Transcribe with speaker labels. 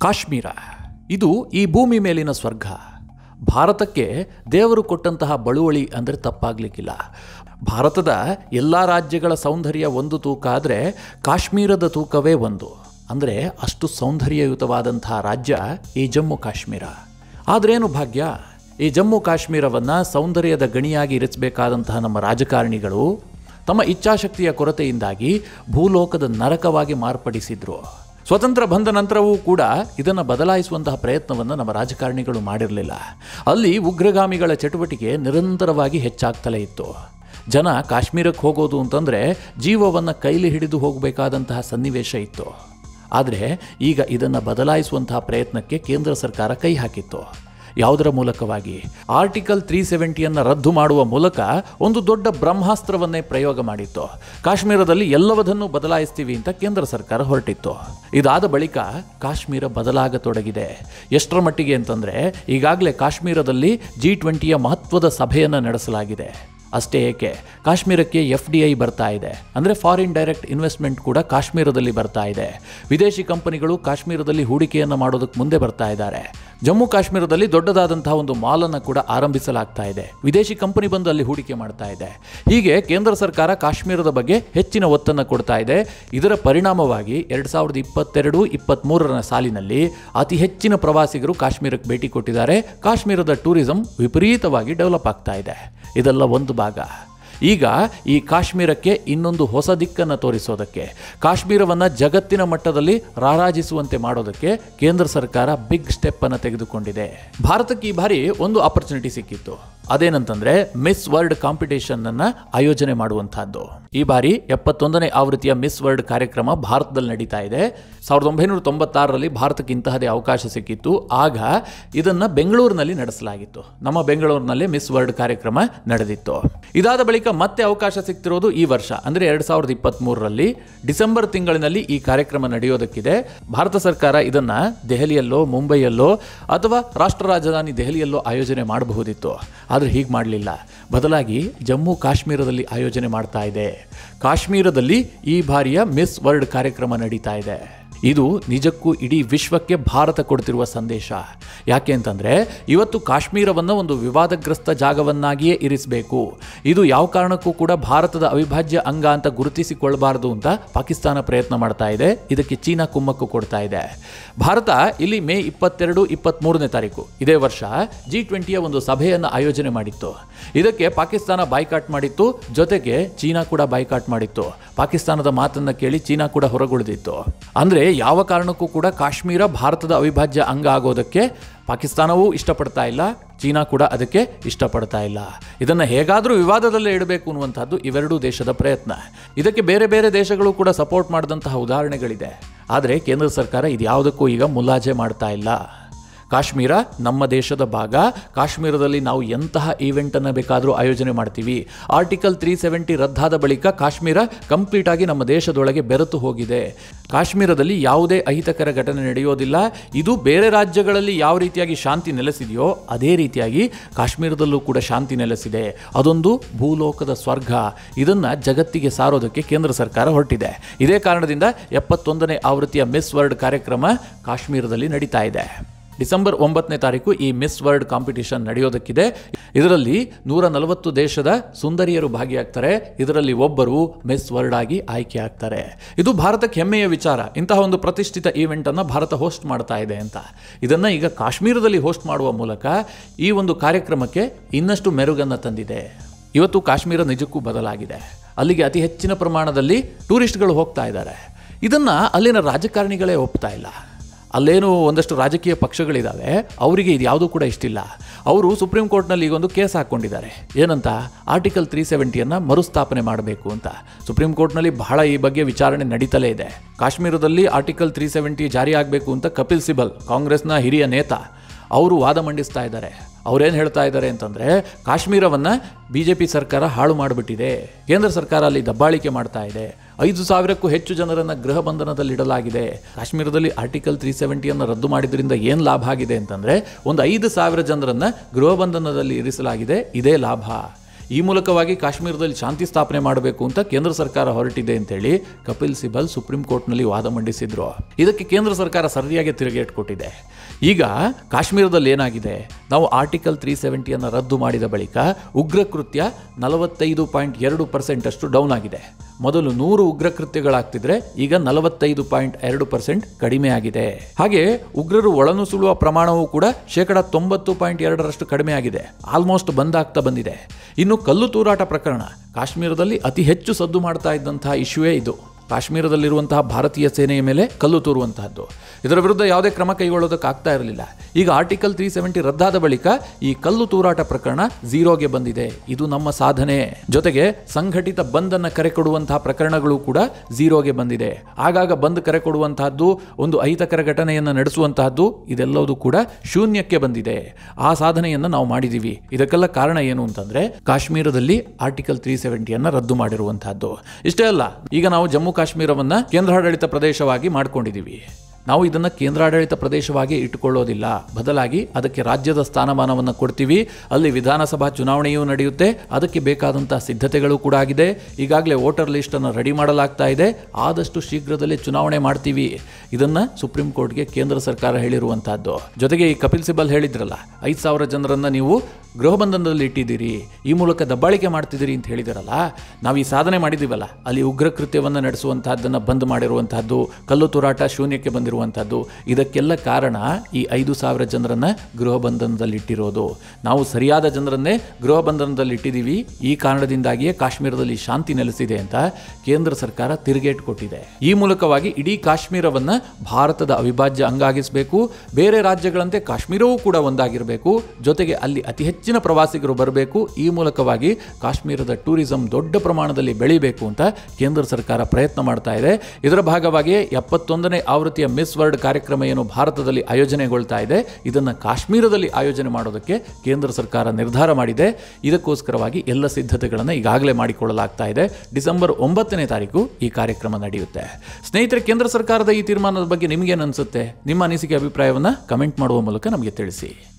Speaker 1: ಕಾಶ್ಮೀರ ಇದು ಈ ಭೂಮಿ ಮೇಲಿನ ಸ್ವರ್ಗ ಭಾರತಕ್ಕೆ ದೇವರು ಕೊಟ್ಟಂತಹ ಬಳುವಳಿ ಅಂದರೆ ತಪ್ಪಾಗಲಿಕ್ಕಿಲ್ಲ ಭಾರತದ ಎಲ್ಲ ರಾಜ್ಯಗಳ ಸೌಂದರ್ಯ ಒಂದು ತೂಕ ಆದರೆ ಕಾಶ್ಮೀರದ ತೂಕವೇ ಒಂದು ಅಂದರೆ ಅಷ್ಟು ಸೌಂದರ್ಯಯುತವಾದಂತಹ ರಾಜ್ಯ ಈ ಜಮ್ಮು ಕಾಶ್ಮೀರ ಆದ್ರೇನು ಭಾಗ್ಯ ಈ ಜಮ್ಮು ಕಾಶ್ಮೀರವನ್ನು ಸೌಂದರ್ಯದ ಗಣಿಯಾಗಿ ಇರಿಸಬೇಕಾದಂತಹ ನಮ್ಮ ರಾಜಕಾರಣಿಗಳು ತಮ್ಮ ಇಚ್ಛಾಶಕ್ತಿಯ ಕೊರತೆಯಿಂದಾಗಿ ಭೂಲೋಕದ ನರಕವಾಗಿ ಮಾರ್ಪಡಿಸಿದ್ರು ಸ್ವತಂತ್ರ ಬಂದ ನಂತರವೂ ಕೂಡ ಇದನ್ನು ಬದಲಾಯಿಸುವಂತಹ ಪ್ರಯತ್ನವನ್ನು ನಮ್ಮ ರಾಜಕಾರಣಿಗಳು ಮಾಡಿರಲಿಲ್ಲ ಅಲ್ಲಿ ಉಗ್ರಗಾಮಿಗಳ ಚಟುವಟಿಕೆ ನಿರಂತರವಾಗಿ ಹೆಚ್ಚಾಗ್ತಲೇ ಇತ್ತು ಜನ ಕಾಶ್ಮೀರಕ್ಕೆ ಹೋಗೋದು ಅಂತಂದರೆ ಜೀವವನ್ನು ಕೈಲಿ ಹಿಡಿದು ಹೋಗಬೇಕಾದಂತಹ ಸನ್ನಿವೇಶ ಇತ್ತು ಆದರೆ ಈಗ ಇದನ್ನು ಬದಲಾಯಿಸುವಂತಹ ಪ್ರಯತ್ನಕ್ಕೆ ಕೇಂದ್ರ ಸರ್ಕಾರ ಕೈ ಹಾಕಿತ್ತು ಯಾವುದರ ಮೂಲಕವಾಗಿ ಆರ್ಟಿಕಲ್ ತ್ರೀ ಸೆವೆಂಟಿಯನ್ನು ರದ್ದು ಮಾಡುವ ಮೂಲಕ ಒಂದು ದೊಡ್ಡ ಬ್ರಹ್ಮಾಸ್ತ್ರವನ್ನೇ ಪ್ರಯೋಗ ಮಾಡಿತ್ತು ಕಾಶ್ಮೀರದಲ್ಲಿ ಎಲ್ಲವನ್ನೂ ಬದಲಾಯಿಸ್ತೀವಿ ಅಂತ ಕೇಂದ್ರ ಸರ್ಕಾರ ಹೊರಟಿತ್ತು ಇದಾದ ಬಳಿಕ ಕಾಶ್ಮೀರ ಬದಲಾಗತೊಡಗಿದೆ ಎಷ್ಟರ ಮಟ್ಟಿಗೆ ಅಂತಂದರೆ ಈಗಾಗಲೇ ಕಾಶ್ಮೀರದಲ್ಲಿ ಜಿ ಟ್ವೆಂಟಿಯ ಮಹತ್ವದ ಸಭೆಯನ್ನು ನಡೆಸಲಾಗಿದೆ ಅಷ್ಟೇ ಏಕೆ ಕಾಶ್ಮೀರಕ್ಕೆ ಎಫ್ ಡಿ ಐ ಬರ್ತಾ ಇದೆ ಅಂದರೆ ಫಾರಿನ್ ಡೈರೆಕ್ಟ್ ಇನ್ವೆಸ್ಟ್ಮೆಂಟ್ ಕೂಡ ಕಾಶ್ಮೀರದಲ್ಲಿ ಬರ್ತಾ ಇದೆ ವಿದೇಶಿ ಕಂಪನಿಗಳು ಕಾಶ್ಮೀರದಲ್ಲಿ ಹೂಡಿಕೆಯನ್ನು ಮಾಡೋದಕ್ಕೆ ಮುಂದೆ ಬರ್ತಾ ಇದ್ದಾರೆ ಜಮ್ಮು ಕಾಶ್ಮೀರದಲ್ಲಿ ದೊಡ್ಡದಾದಂತಹ ಒಂದು ಮಾಲನ್ನು ಕೂಡ ಆರಂಭಿಸಲಾಗ್ತಾ ಇದೆ ವಿದೇಶಿ ಕಂಪನಿ ಬಂದು ಅಲ್ಲಿ ಹೂಡಿಕೆ ಮಾಡ್ತಾ ಇದೆ ಹೀಗೆ ಕೇಂದ್ರ ಸರ್ಕಾರ ಕಾಶ್ಮೀರದ ಬಗ್ಗೆ ಹೆಚ್ಚಿನ ಒತ್ತನ್ನು ಕೊಡ್ತಾ ಇದೆ ಇದರ ಪರಿಣಾಮವಾಗಿ ಎರಡು ಸಾವಿರದ ಇಪ್ಪತ್ತೆರಡು ಇಪ್ಪತ್ತ್ಮೂರರ ಸಾಲಿನಲ್ಲಿ ಅತಿ ಹೆಚ್ಚಿನ ಪ್ರವಾಸಿಗರು ಕಾಶ್ಮೀರಕ್ಕೆ ಭೇಟಿ ಕೊಟ್ಟಿದ್ದಾರೆ ಕಾಶ್ಮೀರದ ಟೂರಿಸಂ ವಿಪರೀತವಾಗಿ ಡೆವಲಪ್ ಆಗ್ತಾ ಇದೆ ಇದೆಲ್ಲ ಒಂದು ಭಾಗ ಈಗ ಈ ಕಾಶ್ಮೀರಕ್ಕೆ ಇನ್ನೊಂದು ಹೊಸ ದಿಕ್ಕನ್ನು ತೋರಿಸೋದಕ್ಕೆ ಕಾಶ್ಮೀರವನ್ನು ಜಗತ್ತಿನ ಮಟ್ಟದಲ್ಲಿ ರಾರಾಜಿಸುವಂತೆ ಮಾಡೋದಕ್ಕೆ ಕೇಂದ್ರ ಸರ್ಕಾರ ಬಿಗ್ ಸ್ಟೆಪ್ ಅನ್ನು ತೆಗೆದುಕೊಂಡಿದೆ ಭಾರತಕ್ಕೆ ಈ ಬಾರಿ ಒಂದು ಆಪರ್ಚುನಿಟಿ ಸಿಕ್ಕಿತ್ತು ಅದೇನಂತಂದ್ರೆ ಮಿಸ್ ವರ್ಲ್ಡ್ ಕಾಂಪಿಟೇಷನ್ ಅನ್ನ ಆಯೋಜನೆ ಮಾಡುವಂತಹದ್ದು ಈ ಬಾರಿ ಎಪ್ಪತ್ತೊಂದನೇ ಆವೃತ್ತಿಯ ಮಿಸ್ ವರ್ಲ್ಡ್ ಕಾರ್ಯಕ್ರಮ ಭಾರತದಲ್ಲಿ ನಡೀತಾ ಇದೆ ಸಾವಿರದ ಒಂಬೈನೂರ ತೊಂಬತ್ತಾರರಲ್ಲಿ ಭಾರತಕ್ಕೆ ಇಂತಹದೇ ಅವಕಾಶ ಸಿಕ್ಕಿತ್ತು ಆಗ ಇದನ್ನ ಬೆಂಗಳೂರಿನಲ್ಲಿ ನಡೆಸಲಾಗಿತ್ತು ನಮ್ಮ ಬೆಂಗಳೂರಿನಲ್ಲಿ ಮಿಸ್ ವರ್ಲ್ಡ್ ಕಾರ್ಯಕ್ರಮ ನಡೆದಿತ್ತು ಇದಾದ ಬಳಿಕ ಮತ್ತೆ ಅವಕಾಶ ಸಿಗ್ತಿರೋದು ಈ ವರ್ಷ ಅಂದ್ರೆ ಎರಡ್ ಸಾವಿರದ ಇಪ್ಪತ್ತ್ ಮೂರರಲ್ಲಿ ಡಿಸೆಂಬರ್ ತಿಂಗಳಿನಲ್ಲಿ ಈ ಕಾರ್ಯಕ್ರಮ ನಡೆಯೋದಕ್ಕಿದೆ ಭಾರತ ಸರ್ಕಾರ ಇದನ್ನ ದೆಹಲಿಯಲ್ಲೋ ಮುಂಬೈಯಲ್ಲೋ ಅಥವಾ ರಾಷ್ಟ್ರ ರಾಜಧಾನಿ ದೆಹಲಿಯಲ್ಲೋ ಆಯೋಜನೆ ಮಾಡಬಹುದಿತ್ತು ಆದರೆ ಹೀಗೆ ಮಾಡಲಿಲ್ಲ ಬದಲಾಗಿ ಜಮ್ಮು ಕಾಶ್ಮೀರದಲ್ಲಿ ಆಯೋಜನೆ ಮಾಡ್ತಾ ಇದೆ ಕಾಶ್ಮೀರದಲ್ಲಿ ಈ ಬಾರಿಯ ಮಿಸ್ ವರ್ಲ್ಡ್ ಕಾರ್ಯಕ್ರಮ ನಡೀತಾ ಇದೆ ಇದು ನಿಜಕ್ಕೂ ಇಡೀ ವಿಶ್ವಕ್ಕೆ ಭಾರತ ಕೊಡ್ತಿರುವ ಸಂದೇಶ ಯಾಕೆ ಅಂತಂದರೆ ಇವತ್ತು ಕಾಶ್ಮೀರವನ್ನು ಒಂದು ವಿವಾದಗ್ರಸ್ತ ಜಾಗವನ್ನಾಗಿಯೇ ಇರಿಸಬೇಕು ಇದು ಯಾವ ಕಾರಣಕ್ಕೂ ಕೂಡ ಭಾರತದ ಅವಿಭಾಜ್ಯ ಅಂಗ ಅಂತ ಗುರುತಿಸಿಕೊಳ್ಳಬಾರದು ಅಂತ ಪಾಕಿಸ್ತಾನ ಪ್ರಯತ್ನ ಮಾಡ್ತಾ ಇದೆ ಇದಕ್ಕೆ ಚೀನಾ ಕುಮ್ಮಕ್ಕು ಕೊಡ್ತಾ ಇದೆ ಭಾರತ ಇಲ್ಲಿ ಮೇ ಇಪ್ಪತ್ತೆರಡು ಇಪ್ಪತ್ತ್ಮೂರನೇ ತಾರೀಕು ಇದೇ ವರ್ಷ ಜಿ ಟ್ವೆಂಟಿಯ ಒಂದು ಸಭೆಯನ್ನು ಆಯೋಜನೆ ಮಾಡಿತ್ತು ಇದಕ್ಕೆ ಪಾಕಿಸ್ತಾನ ಬಾಯ್ಕಾಟ್ ಮಾಡಿತ್ತು ಜೊತೆಗೆ ಚೀನಾ ಕೂಡ ಬಾಯ್ಕಾಟ್ ಮಾಡಿತ್ತು ಪಾಕಿಸ್ತಾನದ ಮಾತನ್ನ ಕೇಳಿ ಚೀನಾ ಕೂಡ ಹೊರಗುಳಿದಿತ್ತು ಅಂದ್ರೆ ಯಾವ ಕಾರಣಕ್ಕೂ ಕೂಡ ಕಾಶ್ಮೀರ ಭಾರತದ ಅವಿಭಾಜ್ಯ ಅಂಗ ಆಗೋದಕ್ಕೆ ಪಾಕಿಸ್ತಾನವೂ ಇಷ್ಟಪಡ್ತಾ ಇಲ್ಲ ಚೀನಾ ಕೂಡ ಅದಕ್ಕೆ ಇಷ್ಟಪಡ್ತಾ ಇಲ್ಲ ಇದನ್ನು ಹೇಗಾದರೂ ವಿವಾದದಲ್ಲೇ ಇಡಬೇಕು ಅನ್ನುವಂಥದ್ದು ಇವೆರಡೂ ದೇಶದ ಪ್ರಯತ್ನ ಇದಕ್ಕೆ ಬೇರೆ ಬೇರೆ ದೇಶಗಳು ಕೂಡ ಸಪೋರ್ಟ್ ಮಾಡಿದಂತಹ ಉದಾಹರಣೆಗಳಿದೆ ಆದರೆ ಕೇಂದ್ರ ಸರ್ಕಾರ ಇದ್ಯಾವುದಕ್ಕೂ ಈಗ ಮುಲಾಜೆ ಮಾಡ್ತಾ ಇಲ್ಲ ಕಾಶ್ಮೀರ ನಮ್ಮ ದೇಶದ ಭಾಗ ಕಾಶ್ಮೀರದಲ್ಲಿ ನಾವು ಎಂತಹ ಈವೆಂಟನ್ನು ಬೇಕಾದರೂ ಆಯೋಜನೆ ಮಾಡ್ತೀವಿ ಆರ್ಟಿಕಲ್ ತ್ರೀ ಸೆವೆಂಟಿ ರದ್ದಾದ ಬಳಿಕ ಕಾಶ್ಮೀರ ಕಂಪ್ಲೀಟ್ ಆಗಿ ನಮ್ಮ ದೇಶದೊಳಗೆ ಬೆರೆತು ಹೋಗಿದೆ ಕಾಶ್ಮೀರದಲ್ಲಿ ಯಾವುದೇ ಅಹಿತಕರ ಘಟನೆ ನಡೆಯೋದಿಲ್ಲ ಇದು ಬೇರೆ ರಾಜ್ಯಗಳಲ್ಲಿ ಯಾವ ರೀತಿಯಾಗಿ ಶಾಂತಿ ನೆಲೆಸಿದೆಯೋ ಅದೇ ರೀತಿಯಾಗಿ ಕಾಶ್ಮೀರದಲ್ಲೂ ಕೂಡ ಶಾಂತಿ ನೆಲೆಸಿದೆ ಅದೊಂದು ಭೂಲೋಕದ ಸ್ವರ್ಗ ಇದನ್ನು ಜಗತ್ತಿಗೆ ಸಾರೋದಕ್ಕೆ ಕೇಂದ್ರ ಸರ್ಕಾರ ಹೊರಟಿದೆ ಇದೇ ಕಾರಣದಿಂದ ಎಪ್ಪತ್ತೊಂದನೇ ಆವೃತ್ತಿಯ ಮಿಸ್ ವರ್ಲ್ಡ್ ಕಾರ್ಯಕ್ರಮ ಕಾಶ್ಮೀರದಲ್ಲಿ ನಡೀತಾ ಇದೆ ಡಿಸೆಂಬರ್ ಒಂಬತ್ತನೇ ತಾರೀಕು ಈ ಮಿಸ್ ವರ್ಲ್ಡ್ ಕಾಂಪಿಟಿಷನ್ ನಡೆಯೋದಕ್ಕಿದೆ ಇದರಲ್ಲಿ ನೂರ ನಲವತ್ತು ದೇಶದ ಸುಂದರಿಯರು ಭಾಗಿಯಾಗ್ತಾರೆ ಇದರಲ್ಲಿ ಒಬ್ಬರು ಮಿಸ್ ವರ್ಲ್ಡ್ ಆಗಿ ಆಯ್ಕೆ ಆಗ್ತಾರೆ ಇದು ಭಾರತಕ್ಕೆ ಹೆಮ್ಮೆಯ ವಿಚಾರ ಇಂತಹ ಒಂದು ಪ್ರತಿಷ್ಠಿತ ಈವೆಂಟ್ ಅನ್ನು ಭಾರತ ಹೋಸ್ಟ್ ಮಾಡ್ತಾ ಇದೆ ಅಂತ ಇದನ್ನ ಈಗ ಕಾಶ್ಮೀರದಲ್ಲಿ ಹೋಸ್ಟ್ ಮಾಡುವ ಮೂಲಕ ಈ ಒಂದು ಕಾರ್ಯಕ್ರಮಕ್ಕೆ ಇನ್ನಷ್ಟು ಮೆರುಗನ್ನು ತಂದಿದೆ ಇವತ್ತು ಕಾಶ್ಮೀರ ನಿಜಕ್ಕೂ ಬದಲಾಗಿದೆ ಅಲ್ಲಿಗೆ ಅತಿ ಹೆಚ್ಚಿನ ಪ್ರಮಾಣದಲ್ಲಿ ಟೂರಿಸ್ಟ್ಗಳು ಹೋಗ್ತಾ ಇದ್ದಾರೆ ಇದನ್ನ ಅಲ್ಲಿನ ರಾಜಕಾರಣಿಗಳೇ ಒಪ್ತಾ ಇಲ್ಲ ಅಲ್ಲೇನು ಒಂದಷ್ಟು ರಾಜಕೀಯ ಪಕ್ಷಗಳಿದ್ದಾವೆ ಅವರಿಗೆ ಇದು ಯಾವುದೂ ಕೂಡ ಇಷ್ಟಿಲ್ಲ ಅವರು ಸುಪ್ರೀಂ ಕೋರ್ಟ್ನಲ್ಲಿ ಈಗ ಒಂದು ಕೇಸ್ ಹಾಕ್ಕೊಂಡಿದ್ದಾರೆ ಏನಂತ ಆರ್ಟಿಕಲ್ ತ್ರೀ ಸೆವೆಂಟಿಯನ್ನು ಮರುಸ್ಥಾಪನೆ ಮಾಡಬೇಕು ಅಂತ ಸುಪ್ರೀಂ ಕೋರ್ಟ್ನಲ್ಲಿ ಬಹಳ ಈ ಬಗ್ಗೆ ವಿಚಾರಣೆ ನಡೀತಲೇ ಇದೆ ಕಾಶ್ಮೀರದಲ್ಲಿ ಆರ್ಟಿಕಲ್ ತ್ರೀ ಸೆವೆಂಟಿ ಜಾರಿ ಆಗಬೇಕು ಅಂತ ಕಪಿಲ್ ಸಿಬಲ್ ಕಾಂಗ್ರೆಸ್ನ ಹಿರಿಯ ನೇತ ಅವರು ವಾದ ಮಂಡಿಸ್ತಾ ಇದ್ದಾರೆ ಅವ್ರೇನು ಹೇಳ್ತಾ ಇದ್ದಾರೆ ಅಂತಂದರೆ ಕಾಶ್ಮೀರವನ್ನು ಬಿ ಜೆ ಪಿ ಸರ್ಕಾರ ಹಾಳು ಮಾಡಿಬಿಟ್ಟಿದೆ ಕೇಂದ್ರ ಸರ್ಕಾರ ಅಲ್ಲಿ ದಬ್ಬಾಳಿಕೆ ಮಾಡ್ತಾ ಇದೆ ಐದು ಸಾವಿರಕ್ಕೂ ಹೆಚ್ಚು ಜನರನ್ನು ಗೃಹ ಬಂಧನದಲ್ಲಿ ಇಡಲಾಗಿದೆ ಕಾಶ್ಮೀರದಲ್ಲಿ ಆರ್ಟಿಕಲ್ ತ್ರೀ ಸೆವೆಂಟಿಯನ್ನು ರದ್ದು ಮಾಡಿದ್ರಿಂದ ಏನು ಲಾಭ ಆಗಿದೆ ಅಂತಂದರೆ ಒಂದು ಐದು ಸಾವಿರ ಜನರನ್ನು ಗೃಹ ಬಂಧನದಲ್ಲಿ ಇರಿಸಲಾಗಿದೆ ಇದೇ ಲಾಭ ಈ ಮೂಲಕವಾಗಿ ಕಾಶ್ಮೀರದಲ್ಲಿ ಶಾಂತಿ ಸ್ಥಾಪನೆ ಮಾಡಬೇಕು ಅಂತ ಕೇಂದ್ರ ಸರ್ಕಾರ ಹೊರಟಿದೆ ಅಂತೇಳಿ ಕಪಿಲ್ ಸಿಬಲ್ ಸುಪ್ರೀಂ ಕೋರ್ಟ್ನಲ್ಲಿ ವಾದ ಮಂಡಿಸಿದ್ರು ಇದಕ್ಕೆ ಕೇಂದ್ರ ಸರ್ಕಾರ ಸರಿಯಾಗಿ ತಿರುಗೇಟ್ ಕೊಟ್ಟಿದೆ ಈಗ ಕಾಶ್ಮೀರದಲ್ಲಿ ಏನಾಗಿದೆ ನಾವು ಆರ್ಟಿಕಲ್ ತ್ರೀ ಸೆವೆಂಟಿಯನ್ನು ರದ್ದು ಮಾಡಿದ ಬಳಿಕ ಉಗ್ರ ಕೃತ್ಯ ನಲವತ್ತೈದು ಪಾಯಿಂಟ್ ಎರಡು ಪರ್ಸೆಂಟ್ ಅಷ್ಟು ಡೌನ್ ಆಗಿದೆ ಮೊದಲು ನೂರು ಉಗ್ರ ಕೃತ್ಯಗಳಾಗ್ತಿದ್ರೆ ಈಗ ನಲವತ್ತೈದು ಪಾಯಿಂಟ್ ಎರಡು ಪರ್ಸೆಂಟ್ ಕಡಿಮೆ ಆಗಿದೆ ಹಾಗೆ ಉಗ್ರರು ಒಳನುಸುಳುವ ಪ್ರಮಾಣವೂ ಕೂಡ ಶೇಕಡ ತೊಂಬತ್ತು ಪಾಯಿಂಟ್ ಎರಡರಷ್ಟು ಕಡಿಮೆ ಆಗಿದೆ ಆಲ್ಮೋಸ್ಟ್ ಬಂದಾಗ್ತಾ ಬಂದಿದೆ ಇನ್ನು ಕಲ್ಲು ತೂರಾಟ ಪ್ರಕರಣ ಕಾಶ್ಮೀರದಲ್ಲಿ ಅತಿ ಹೆಚ್ಚು ಸದ್ದು ಮಾಡ್ತಾ ಇದ್ದಂತಹ ಇಶ್ಯೂವೇ ಇದು ಕಾಶ್ಮೀರದಲ್ಲಿರುವಂತಹ ಭಾರತೀಯ ಸೇನೆಯ ಮೇಲೆ ಕಲ್ಲು ತೂರುವಂತಹದ್ದು ಇದರ ವಿರುದ್ಧ ಯಾವುದೇ ಕ್ರಮ ಕೈಗೊಳ್ಳೋದಕ್ಕೆ ಆಗ್ತಾ ಇರಲಿಲ್ಲ ಈಗ ಆರ್ಟಿಕಲ್ ತ್ರೀ ಸೆವೆಂಟಿ ರದ್ದಾದ ಬಳಿಕ ಈ ಕಲ್ಲು ತೂರಾಟ ಪ್ರಕರಣ ಝೀರೋಗೆ ಬಂದಿದೆ ಇದು ನಮ್ಮ ಸಾಧನೆ ಜೊತೆಗೆ ಸಂಘಟಿತ ಬಂದ್ ಅನ್ನ ಕರೆ ಕೊಡುವಂತಹ ಪ್ರಕರಣಗಳು ಕೂಡ ಝೀರೋಗೆ ಬಂದಿದೆ ಆಗಾಗ ಬಂದ್ ಕರೆ ಕೊಡುವಂತಹದ್ದು ಒಂದು ಅಹಿತಕರ ಘಟನೆಯನ್ನು ನಡೆಸುವಂತಹದ್ದು ಇದೆಲ್ಲವೂ ಕೂಡ ಶೂನ್ಯಕ್ಕೆ ಬಂದಿದೆ ಆ ಸಾಧನೆಯನ್ನು ನಾವು ಮಾಡಿದೀವಿ ಇದಕ್ಕೆಲ್ಲ ಕಾರಣ ಏನು ಅಂತಂದ್ರೆ ಕಾಶ್ಮೀರದಲ್ಲಿ ಆರ್ಟಿಕಲ್ ತ್ರೀ ಸೆವೆಂಟಿಯನ್ನ ರದ್ದು ಮಾಡಿರುವಂತಹದ್ದು ಇಷ್ಟೇ ಅಲ್ಲ ಈಗ ನಾವು ಜಮ್ಮು ಕಾಶ್ಮೀರವನ್ನ ಕೇಂದ್ರಾಡಳಿತ ಪ್ರದೇಶವಾಗಿ ಮಾಡ್ಕೊಂಡಿದ್ದೀವಿ ನಾವು ಇದನ್ನು ಕೇಂದ್ರಾಡಳಿತ ಪ್ರದೇಶವಾಗಿ ಇಟ್ಟುಕೊಳ್ಳೋದಿಲ್ಲ ಬದಲಾಗಿ ಅದಕ್ಕೆ ರಾಜ್ಯದ ಸ್ಥಾನಮಾನವನ್ನು ಕೊಡ್ತೀವಿ ಅಲ್ಲಿ ವಿಧಾನಸಭಾ ಚುನಾವಣೆಯೂ ನಡೆಯುತ್ತೆ ಅದಕ್ಕೆ ಬೇಕಾದಂತಹ ಸಿದ್ಧತೆಗಳು ಕೂಡ ಆಗಿದೆ ಈಗಾಗಲೇ ವೋಟರ್ ಲಿಸ್ಟನ್ನು ರೆಡಿ ಮಾಡಲಾಗ್ತಾ ಇದೆ ಆದಷ್ಟು ಶೀಘ್ರದಲ್ಲೇ ಚುನಾವಣೆ ಮಾಡ್ತೀವಿ ಇದನ್ನು ಸುಪ್ರೀಂ ಕೋರ್ಟ್ಗೆ ಕೇಂದ್ರ ಸರ್ಕಾರ ಹೇಳಿರುವಂತಹದ್ದು ಜೊತೆಗೆ ಈ ಕಪಿಲ್ ಸಿಬಲ್ ಹೇಳಿದ್ರಲ್ಲ ಐದು ಸಾವಿರ ಜನರನ್ನು ನೀವು ಗೃಹ ಬಂಧನದಲ್ಲಿ ಇಟ್ಟಿದ್ದೀರಿ ಈ ಮೂಲಕ ದಬ್ಬಾಳಿಕೆ ಮಾಡ್ತಿದ್ದೀರಿ ಅಂತ ಹೇಳಿದಿರಲ್ಲ ನಾವು ಈ ಸಾಧನೆ ಮಾಡಿದ್ದೀವಲ್ಲ ಅಲ್ಲಿ ಉಗ್ರ ಕೃತ್ಯವನ್ನು ನಡೆಸುವಂತಹದ್ದನ್ನು ಬಂದ್ ಮಾಡಿರುವಂತಹದ್ದು ಕಲ್ಲು ತೂರಾಟ ಶೂನ್ಯಕ್ಕೆ ಬಂದಿರುವಂತಹದ್ದು ಇದಕ್ಕೆಲ್ಲ ಕಾರಣ ಈ ಐದು ಸಾವಿರ ಜನರನ್ನ ಗೃಹ ಬಂಧನದಲ್ಲಿ ಇಟ್ಟಿರೋದು ನಾವು ಸರಿಯಾದ ಜನರನ್ನೇ ಗೃಹ ಬಂಧನದಲ್ಲಿ ಇಟ್ಟಿದ್ದೀವಿ ಈ ಕಾರಣದಿಂದಾಗಿಯೇ ಕಾಶ್ಮೀರದಲ್ಲಿ ಶಾಂತಿ ನೆಲೆಸಿದೆ ಅಂತ ಕೇಂದ್ರ ಸರ್ಕಾರ ತಿರುಗೇಟ್ ಕೊಟ್ಟಿದೆ ಈ ಮೂಲಕವಾಗಿ ಇಡೀ ಕಾಶ್ಮೀರವನ್ನ ಭಾರತದ ಅವಿಭಾಜ್ಯ ಅಂಗಾಗಿಸಬೇಕು ಬೇರೆ ರಾಜ್ಯಗಳಂತೆ ಕಾಶ್ಮೀರವೂ ಕೂಡ ಒಂದಾಗಿರಬೇಕು ಜೊತೆಗೆ ಅಲ್ಲಿ ಅತಿ ಹೆಚ್ಚಿನ ಪ್ರವಾಸಿಗರು ಬರಬೇಕು ಈ ಮೂಲಕವಾಗಿ ಕಾಶ್ಮೀರದ ಟೂರಿಸಂ ದೊಡ್ಡ ಪ್ರಮಾಣದಲ್ಲಿ ಬೆಳಿಬೇಕು ಅಂತ ಕೇಂದ್ರ ಸರ್ಕಾರ ಪ್ರಯತ್ನ ಮಾಡ್ತಾ ಇದೆ ಇದರ ಭಾಗವಾಗಿ ಎಪ್ಪತ್ತೊಂದನೇ ಆವೃತ್ತಿಯ ಮಿಸ್ ವರ್ಲ್ಡ್ ಕಾರ್ಯಕ್ರಮ ಏನು ಭಾರತದಲ್ಲಿ ಆಯೋಜನೆಗೊಳ್ತಾ ಇದೆ ಇದನ್ನು ಕಾಶ್ಮೀರದಲ್ಲಿ ಆಯೋಜನೆ ಮಾಡೋದಕ್ಕೆ ಕೇಂದ್ರ ಸರ್ಕಾರ ನಿರ್ಧಾರ ಮಾಡಿದೆ ಇದಕ್ಕೋಸ್ಕರವಾಗಿ ಎಲ್ಲ ಸಿದ್ಧತೆಗಳನ್ನು ಈಗಾಗಲೇ ಮಾಡಿಕೊಳ್ಳಲಾಗ್ತಾ ಇದೆ ಡಿಸೆಂಬರ್ ಒಂಬತ್ತನೇ ತಾರೀಕು ಈ ಕಾರ್ಯಕ್ರಮ ನಡೆಯುತ್ತೆ ಸ್ನೇಹಿತರೆ ಕೇಂದ್ರ ಸರ್ಕಾರದ ಈ ತೀರ್ಮಾನದ ಬಗ್ಗೆ ನಿಮಗೇನು ಅನಿಸುತ್ತೆ ನಿಮ್ಮ ಅನಿಸಿಕೆ ಅಭಿಪ್ರಾಯವನ್ನು ಕಮೆಂಟ್ ಮಾಡುವ ಮೂಲಕ ನಮಗೆ ತಿಳಿಸಿ